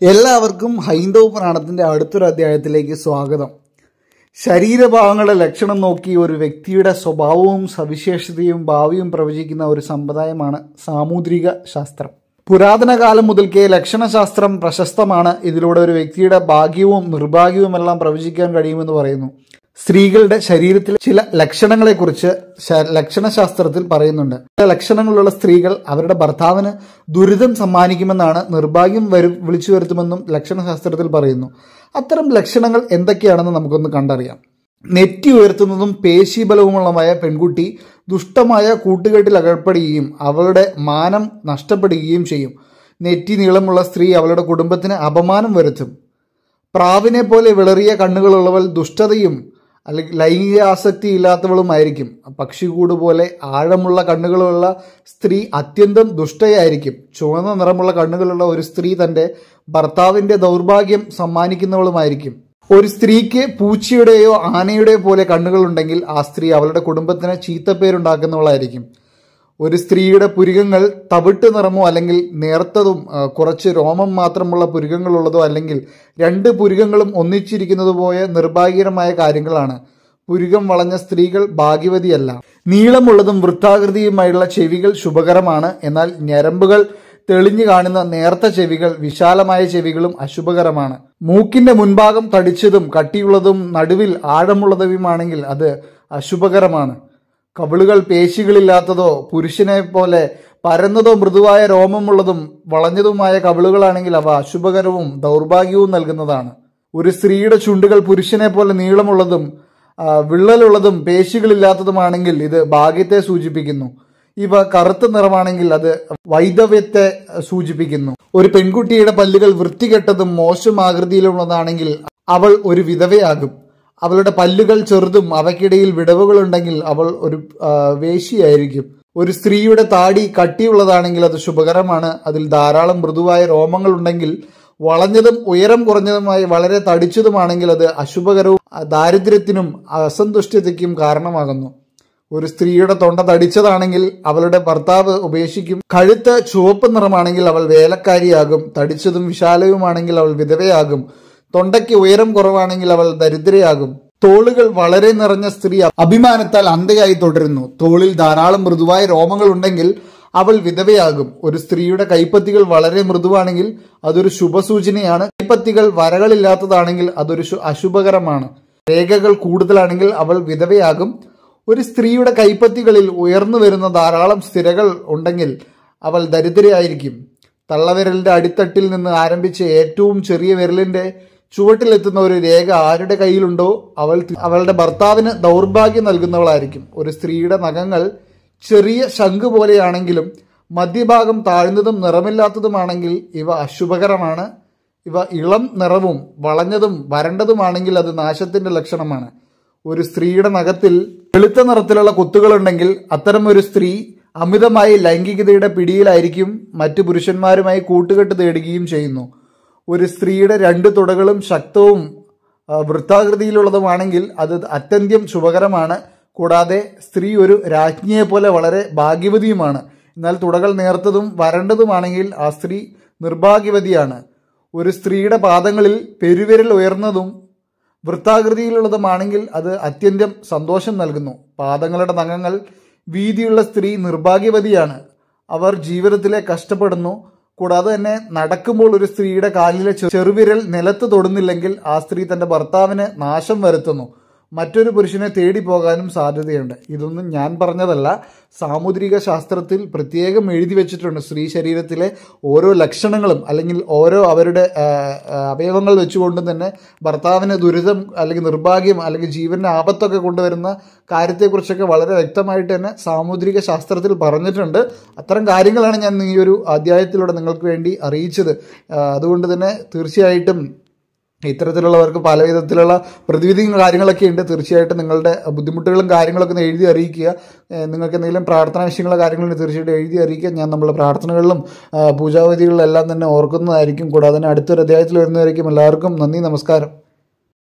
എല്ലാവർക്കും ഹൈന്ദവ പുരാണത്തിന്റെ അടുത്തൊരു അധ്യായത്തിലേക്ക് സ്വാഗതം ശരീരഭാഗങ്ങളുടെ ലക്ഷണം നോക്കി ഒരു വ്യക്തിയുടെ സ്വഭാവവും സവിശേഷതയും ഭാവിയും പ്രവചിക്കുന്ന ഒരു സമ്പ്രദായമാണ് സാമുദ്രിക ശാസ്ത്രം പുരാതന കാലം മുതൽക്കേ ലക്ഷണശാസ്ത്രം പ്രശസ്തമാണ് ഇതിലൂടെ ഒരു വ്യക്തിയുടെ ഭാഗ്യവും നിർഭാഗ്യവും എല്ലാം പ്രവചിക്കാൻ കഴിയുമെന്ന് പറയുന്നു സ്ത്രീകളുടെ ശരീരത്തിലെ ചില ലക്ഷണങ്ങളെക്കുറിച്ച് ശ- ലക്ഷണശാസ്ത്രത്തിൽ പറയുന്നുണ്ട് ചില ലക്ഷണങ്ങളുള്ള സ്ത്രീകൾ അവരുടെ ഭർത്താവിന് ദുരിതം സമ്മാനിക്കുമെന്നാണ് നിർഭാഗ്യം വരും വിളിച്ചു വരുത്തുമെന്നും ലക്ഷണശാസ്ത്രത്തിൽ പറയുന്നു അത്തരം ലക്ഷണങ്ങൾ എന്തൊക്കെയാണെന്ന് നമുക്കൊന്ന് കണ്ടറിയാം നെറ്റി ഉയർത്തുന്നതും പേശീബലവുമുള്ളമായ പെൺകുട്ടി ദുഷ്ടമായ കൂട്ടുകെട്ടിൽ അകപ്പെടുകയും അവളുടെ മാനം നഷ്ടപ്പെടുകയും ചെയ്യും നെറ്റി നീളമുള്ള സ്ത്രീ അവളുടെ കുടുംബത്തിന് അപമാനം വരുത്തും പ്രാവിനെ പോലെ വിളറിയ കണ്ണുകളുള്ളവൾ ദുഷ്ടതയും അല്ലെങ്കിൽ ലൈംഗിക ആസക്തി ഇല്ലാത്തവളുമായിരിക്കും പക്ഷികൂട് പോലെ ആഴമുള്ള കണ്ണുകളുള്ള സ്ത്രീ അത്യന്തം ദുഷ്ടയായിരിക്കും ചുവന്ന നിറമുള്ള കണ്ണുകളുള്ള ഒരു സ്ത്രീ തന്റെ ഭർത്താവിന്റെ ദൗർഭാഗ്യം സമ്മാനിക്കുന്നവളുമായിരിക്കും ഒരു സ്ത്രീക്ക് പൂച്ചയുടെയോ ആനയുടെയോ പോലെ കണ്ണുകളുണ്ടെങ്കിൽ ആ സ്ത്രീ അവളുടെ കുടുംബത്തിന് ചീത്തപ്പേരുണ്ടാക്കുന്നവളായിരിക്കും ഒരു സ്ത്രീയുടെ പുരികങ്ങൾ തവിട്ട് നിറമോ അല്ലെങ്കിൽ നേർത്തതും ആ, കുറച്ച് രോമം മാത്രമുള്ള പുരികങ്ങളുള്ളതോ അല്ലെങ്കിൽ രണ്ട് പുരികങ്ങളും ഒന്നിച്ചിരിക്കുന്നത് പോയ നിർഭാഗ്യകരമായ കാര്യങ്ങളാണ് പുരികം വളഞ്ഞ സ്ത്രീകൾ ഭാഗ്യവതിയല്ല നീളമുള്ളതും വൃത്താകൃതിയുമായുള്ള ചെവികൾ ശുഭകരമാണ് എന്നാൽ ഞരമ്പുകൾ തെളിഞ്ഞു കാണുന്ന നേർത്ത ചെവികൾ വിശാലമായ ചെവികളും അശുഭകരമാണ് മൂക്കിന്റെ മുൻഭാഗം തടിച്ചതും കട്ടിയുള്ളതും നടുവിൽ ആഴമുള്ളതുമാണെങ്കിൽ അത് അശുഭകരമാണ് കവിളുകൾ പേശികളില്ലാത്തതോ പുരുഷനെ പോലെ പരന്നതോ മൃദുവായ രോമമുള്ളതും വളഞ്ഞതുമായ കവിളുകളാണെങ്കിൽ അവ അശുഭകരവും ദൗർഭാഗ്യവും നൽകുന്നതാണ് ഒരു സ്ത്രീയുടെ ചുണ്ടുകൾ പുരുഷനെ പോലെ നീളമുള്ളതും ആ, വിള്ളലുള്ളതും പേശികളില്ലാത്തതുമാണെങ്കിൽ ഇത് ഭാഗ്യത്തെ സൂചിപ്പിക്കുന്നു ഇവ കറുത്ത നിറമാണെങ്കിൽ അത് വൈദവ്യത്തെ സൂചിപ്പിക്കുന്നു ഒരു പെൺകുട്ടിയുടെ പല്ലുകൾ വൃത്തികെട്ടതും മോശം ആകൃതിയിലുള്ളതാണെങ്കിൽ അവൾ ഒരു വിധവയാകും അവളുടെ പല്ലുകൾ ചെറുതും അവയ്ക്കിടയിൽ വിടവുകളുണ്ടെങ്കിൽ അവൾ ഒരു ആ, വേശ്യയായിരിക്കും ഒരു സ്ത്രീയുടെ താടി കട്ടിയുള്ളതാണെങ്കിൽ അത് ശുഭകരമാണ് അതിൽ ധാരാളം മൃദുവായ രോമങ്ങൾ ഉണ്ടെങ്കിൽ വളഞ്ഞതും ഉയരം കുറഞ്ഞതുമായി വളരെ തടിച്ചതുമാണെങ്കിൽ അത് അശുഭകരവും ആ, ദാരിദ്ര്യത്തിനും അസന്തുഷ്ടതയ്ക്കും കാരണമാകുന്നു ഒരു സ്ത്രീയുടെ തൊണ്ട തടിച്ചതാണെങ്കിൽ അവളുടെ ഭർത്താവ് ഉപേക്ഷിക്കും കഴുത്ത് ചുവപ്പ് നിറമാണെങ്കിൽ അവൾ വേലക്കാരിയാകും തടിച്ചതും വിശാലവുമാണെങ്കിൽ അവൾ വിധവയാകും തൊണ്ടയ്ക്ക് ഉയരം കുറവാണെങ്കിൽ അവൾ ദരിദ്രയാകും തോളുകൾ വളരെ നിറഞ്ഞ സ്ത്രീ അഭിമാനത്താൽ അന്ധയായി തുടരുന്നു തോളിൽ ധാരാളം മൃദുവായ രോമങ്ങൾ ഉണ്ടെങ്കിൽ അവൾ വിധവയാകും ഒരു സ്ത്രീയുടെ കൈപ്പത്തികൾ വളരെ മൃദുവാണെങ്കിൽ അതൊരു ശുഭസൂചനയാണ് കൈപ്പത്തികൾ വരകളില്ലാത്തതാണെങ്കിൽ അതൊരു ശു- അശുഭകരമാണ് രേഖകൾ കൂടുതലാണെങ്കിൽ അവൾ വിധവയാകും ഒരു സ്ത്രീയുടെ കൈപ്പത്തികളിൽ ഉയർന്നു വരുന്ന ധാരാളം സ്ഥിരകൾ ഉണ്ടെങ്കിൽ അവൾ ദരിദ്രയായിരിക്കും തള്ളവിരലിന്റെ അടിത്തട്ടിൽ നിന്ന് ആരംഭിച്ച് ഏറ്റവും ചെറിയ വിരലിന്റെ ചുവട്ടിലെത്തുന്ന ഒരു രേഖ ആരുടെ കയ്യിലുണ്ടോ അവൾ അവളുടെ ഭർത്താവിന് ദൗർഭാഗ്യം നൽകുന്നവളായിരിക്കും ഒരു സ്ത്രീയുടെ നഖങ്ങൾ ചെറിയ ശംഖ് പോലെയാണെങ്കിലും മധ്യഭാഗം താഴ്ന്നതും നിറമില്ലാത്തതുമാണെങ്കിൽ ഇവ അശുഭകരമാണ് ഇവ ഇളം നിറവും വളഞ്ഞതും വരണ്ടതുമാണെങ്കിൽ അത് നാശത്തിന്റെ ലക്ഷണമാണ് ഒരു സ്ത്രീയുടെ നഖത്തിൽ വെളുത്ത നിറത്തിലുള്ള കുത്തുകളുണ്ടെങ്കിൽ അത്തരം ഒരു സ്ത്രീ അമിതമായി ലൈംഗികതയുടെ പിടിയിലായിരിക്കും മറ്റു പുരുഷന്മാരുമായി കൂട്ടുകെട്ട് തേടുകയും ചെയ്യുന്നു ഒരു സ്ത്രീയുടെ രണ്ട് തുടകളും ശക്തവും ആ, വൃത്താകൃതിയിലുള്ളതുമാണെങ്കിൽ അത് അത്യന്തം ശുഭകരമാണ് കൂടാതെ സ്ത്രീ ഒരു രാജ്ഞിയെ പോലെ വളരെ ഭാഗ്യവതിയുമാണ് എന്നാൽ തുടകൾ നേർത്തതും വരണ്ടതുമാണെങ്കിൽ ആ സ്ത്രീ നിർഭാഗ്യവതിയാണ് ഒരു സ്ത്രീയുടെ പാദങ്ങളിൽ പെരുവിരൽ ഉയർന്നതും വൃത്താകൃതിയിലുള്ളതുമാണെങ്കിൽ അത് അത്യന്തം സന്തോഷം നൽകുന്നു പാദങ്ങളുടെ നഖങ്ങൾ വീതിയുള്ള സ്ത്രീ നിർഭാഗ്യവതിയാണ് അവർ ജീവിതത്തിലെ കഷ്ടപ്പെടുന്നു കൂടാതെ തന്നെ നടക്കുമ്പോൾ ഒരു സ്ത്രീയുടെ കാലിലെ ചെ- ചെറുവിരൽ നിലത്ത് തൊടുന്നില്ലെങ്കിൽ ആ സ്ത്രീ തന്റെ ഭർത്താവിന് നാശം വരുത്തുന്നു മറ്റൊരു പുരുഷനെ തേടി പോകാനും സാധ്യതയുണ്ട് ഇതൊന്നും ഞാൻ പറഞ്ഞതല്ല സാമുദ്രിക ശാസ്ത്രത്തിൽ പ്രത്യേകം എഴുതി വെച്ചിട്ടുണ്ട് സ്ത്രീ ശരീരത്തിലെ ഓരോ ലക്ഷണങ്ങളും അല്ലെങ്കിൽ ഓരോ അവരുടെ ആ, ആ, അവയവങ്ങൾ വെച്ചുകൊണ്ടും തന്നെ ഭർത്താവിന് ദുരിതം അല്ലെങ്കിൽ നിർഭാഗ്യം അല്ലെങ്കിൽ ജീവന്റെ ആപത്തൊക്കെ കൊണ്ടുവരുന്ന കാര്യത്തെക്കുറിച്ചൊക്കെ വളരെ വ്യക്തമായിട്ട് തന്നെ സാമുദ്രിക ശാസ്ത്രത്തിൽ പറഞ്ഞിട്ടുണ്ട് അത്തരം കാര്യങ്ങളാണ് ഞാൻ ഈ ഒരു അധ്യായത്തിലൂടെ നിങ്ങൾക്ക് വേണ്ടി അറിയിച്ചത് ആ, അതുകൊണ്ട് തന്നെ തീർച്ചയായിട്ടും ഇത്തരത്തിലുള്ളവർക്ക് പല വിധത്തിലുള്ള പ്രതിവിധിയും കാര്യങ്ങളൊക്കെ ഉണ്ട് തീർച്ചയായിട്ടും നിങ്ങളുടെ ബുദ്ധിമുട്ടുകളും കാര്യങ്ങളൊക്കെ ഒന്ന് എഴുതി അറിയിക്കുക ഏഹ് നിങ്ങൾക്ക് എന്തെങ്കിലും പ്രാർത്ഥനാ വിഷയങ്ങളോ കാര്യങ്ങളുണ്ട് തീർച്ചയായിട്ടും എഴുതി അറിയിക്കുക ഞാൻ നമ്മുടെ പ്രാർത്ഥനകളിലും ആ, പൂജാവിധികളിലും എല്ലാം തന്നെ ഓർക്കുന്നതായിരിക്കും കൂടാതെ തന്നെ അടുത്തൊരു അധ്യായത്തിൽ വരുന്നതായിരിക്കും എല്ലാവർക്കും നന്ദി നമസ്കാരം